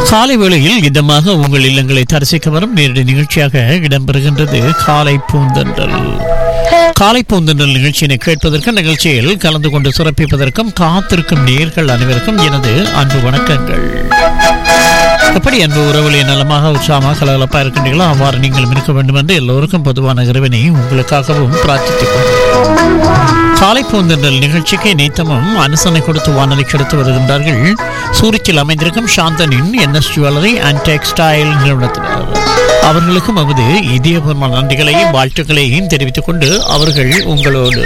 காலை வேளையில் இதமாக உங்கள் இல்லங்களை தரிசிக்க வரும் நேரடி நிகழ்ச்சியாக இடம்பெறுகின்றது காலை பூந்தன்றல் காலை பூந்தன்றல் நிகழ்ச்சியினை கேட்பதற்கு நிகழ்ச்சியில் கலந்து கொண்டு சிறப்பிப்பதற்கும் காத்திருக்கும் நேர்கள் அனைவருக்கும் எனது அன்பு வணக்கங்கள் எப்படி அன்பு உறவுகளை நலமாக உற்சாகமாக கலகலப்பாக இருக்கின்றீர்களோ அவ்வாறு நீங்களும் இருக்க வேண்டும் என்று எல்லோருக்கும் பொதுவான இறைவனை உங்களுக்காகவும் பிரார்த்தித்துக் கொள்கிறேன் காலை பூந்தென்றல் நிகழ்ச்சிக்கு நேத்தமும் அனுசனை கொடுத்து வானொலி எடுத்து வருகின்றார்கள் சூரிச்சில் அமைந்திருக்கும் சாந்தனின் என்எஸ் ஜுவல்லரி அண்ட் டெக்ஸ்டைல் நிறுவனத்தினர் அவர்களுக்கும் அவது இதயபூர்வ நன்றிகளையும் வாழ்த்துக்களையும் தெரிவித்துக் கொண்டு அவர்கள் உங்களோடு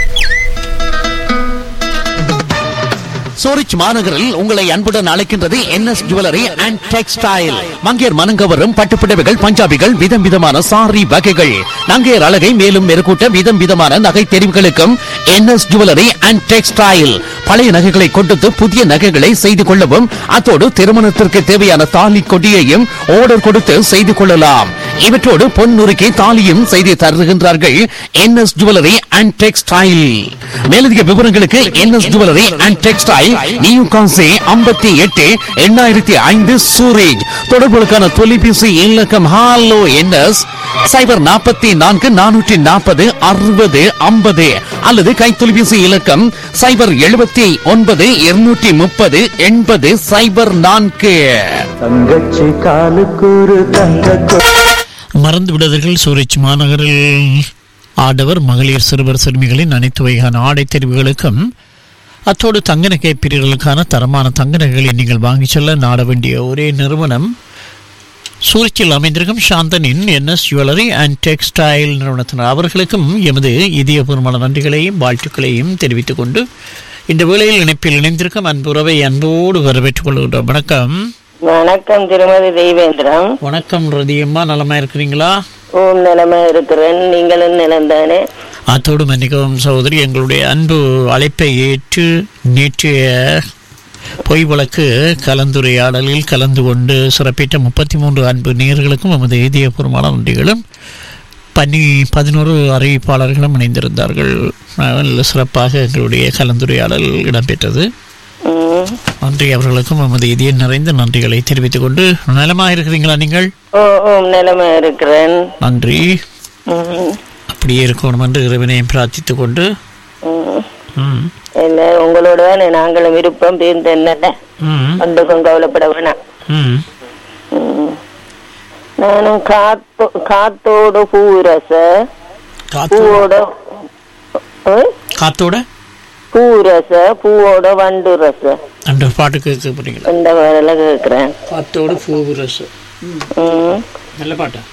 சூரிச் மாநகரில் உங்களை அன்புடன் அழைக்கின்றது என்எஸ் ஜுவல்லரி அண்ட் டெக்ஸ்டைல் மங்கையர் மனங்கவரும் பட்டுப்புடவைகள் பஞ்சாபிகள் விதம் விதமான சாரி வகைகள் நங்கையர் அழகை மேலும் மெருகூட்ட விதம் விதமான நகை தெரிவுகளுக்கும் என்எஸ் ஜுவல்லரி அண்ட் டெக்ஸ்டைல் பழைய நகைகளை கொடுத்து புதிய நகைகளை செய்து கொள்ளவும் அத்தோடு திருமணத்திற்கு தேவையான தாலி கொடியையும் ஆர்டர் கொடுத்து செய்து கொள்ளலாம் இவற்றோடு பொன் நுறுக்கி தாலியும் செய்து தருகின்றார்கள் என்எஸ் ஜுவல்லரி அண்ட் டெக்ஸ்டைல் மேலதிக விவரங்களுக்கு NS jewellery and textile new கான்சி ஐம்பத்தி எட்டு எண்ணாயிரத்தி ஐந்து சூரேஜ் தொடர்புகளுக்கான தொலைபேசி இலக்கம் ஹாலோ என்எஸ் சைபர் நாற்பத்தி நான்கு நானூற்றி நாற்பது அறுபது ஐம்பது அல்லது கைத்தொலைபேசி இலக்கம் சைபர் எழுபத்தி ஒன்பது இருநூற்றி முப்பது எண்பது சைபர் நான்கு தங்கச்சி காலுக்கூறு தங்க மறந்து விடுதல்கள் சூரிச் மாநகரில் ஆடவர் மகளிர் சிறுவர் சிறுமிகளின் அனைத்து வகையான ஆடை தெரிவுகளுக்கும் அத்தோடு தங்க நகை பிரிவுகளுக்கான தரமான தங்க நகைகளை நீங்கள் வாங்கிச் செல்ல நாட வேண்டிய ஒரே நிறுவனம் சூரிச்சில் அமைந்திருக்கும் சாந்தனின் என்எஸ் ஜுவல்லரி அண்ட் டெக்ஸ்டைல் நிறுவனத்தினர் அவர்களுக்கும் எமது இதயபூர்வமான நன்றிகளையும் வாழ்த்துக்களையும் தெரிவித்துக் கொண்டு இந்த வேளையில் இணைப்பில் இணைந்திருக்கும் அன்புறவை அன்போடு வரவேற்றுக் கொள்கின்றோம் வணக்கம் வணக்கம் திருமதி தெய்வேந்திரம் வணக்கம் ரதியம்மா நலமா இருக்கிறீங்களா ஓம் நிலைமை இருக்கிறேன் நீங்களும் நிலம்தானே அத்தோடு மன்னிக்கவும் சகோதரி எங்களுடைய அன்பு அழைப்பை ஏற்று நேற்றைய பொய் வழக்கு கலந்துரையாடலில் கலந்து கொண்டு சிறப்பித்த முப்பத்தி மூன்று அன்பு நேர்களுக்கும் நமது இதயபூர்வமான நன்றிகளும் பன்னி பதினோரு அறிவிப்பாளர்களும் இணைந்திருந்தார்கள் நல்ல சிறப்பாக எங்களுடைய கலந்துரையாடல் இடம்பெற்றது ம். நன்றி அவர்களுக்கும் நமது இதய நிறைந்த நன்றிகளை தெரிவித்துக் கொண்டு நலமாக இருக்கிறீங்களா நீங்கள் ஓ ஓம் நிலைமை இருக்கிறேன் நன்றி ம். அப்படியே இருக்கணும் என்று இறைவனையும் பிரார்த்தித்துக் கொண்டு ம். ம் இல்ல உங்களோட தானே நாங்களும் விருப்பம் பேருந்து என்னென்ன ம் ஒன்றுக்கும் கவலைப்பட வேணாம் ம் ம். நானும் காத்தோ காத்தோட பூரச காத்தோட பூவோட ஓய்? காத்தோட பூரச பூவோட வண்டு ரச அந்த பாட்டு கேட்க போறீங்களா இந்த வேலை கேட்கிறேன் காத்தோட பூவு ரசு ம். நல்ல பாட்டா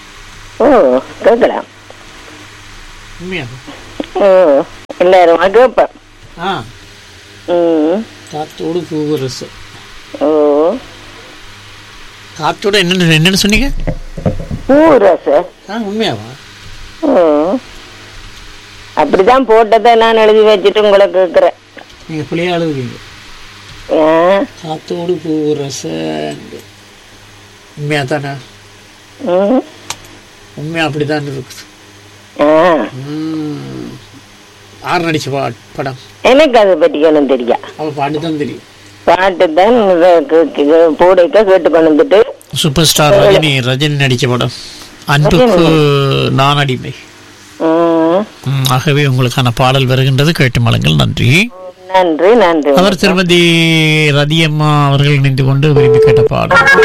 ஓ கேட்கலாம் உண்மையா ஓ எல்லாரும் கேட்பேன் ஆ ம் காத்தோடு பூவு ரசு ஓ காத்தோட என்னென்ன என்னென்னு சொன்னீங்க பூரச ஆ உண்மையாவா ஓ அப்படிதான் போட்டதை நான் எழுதி வச்சுட்டு உங்களை கேட்குறேன் நீங்கள் பிள்ளையா எழுதுவீங்க ஏன் காத்தோடு பூவு ரச உண்மையா தானே ம் உண்மையா அப்படிதான் இருக்குது ஆ ம். யார் நடிச்ச பா படம் எனக்கு அதை பற்றி ஒன்றும் தெரியா அவள் பாட்டு தான் தெரியும் பாட்டு தான் போடைக்க கேட்டு கொண்டு வந்துட்டு சூப்பர் ஸ்டார் ரஜினி ரஜினி நடிச்ச படம் அன்புக்கு நான் அடிமை ம், ம், ஆகவே உங்களுக்கான பாடல் வருகின்றது கேட்டு மலங்கள் நன்றி நன்றி நன்றி அவர் திருமதி ரதியம்மா அவர்கள் இணைந்து கொண்டு விரும்பி கேட்ட பாடல்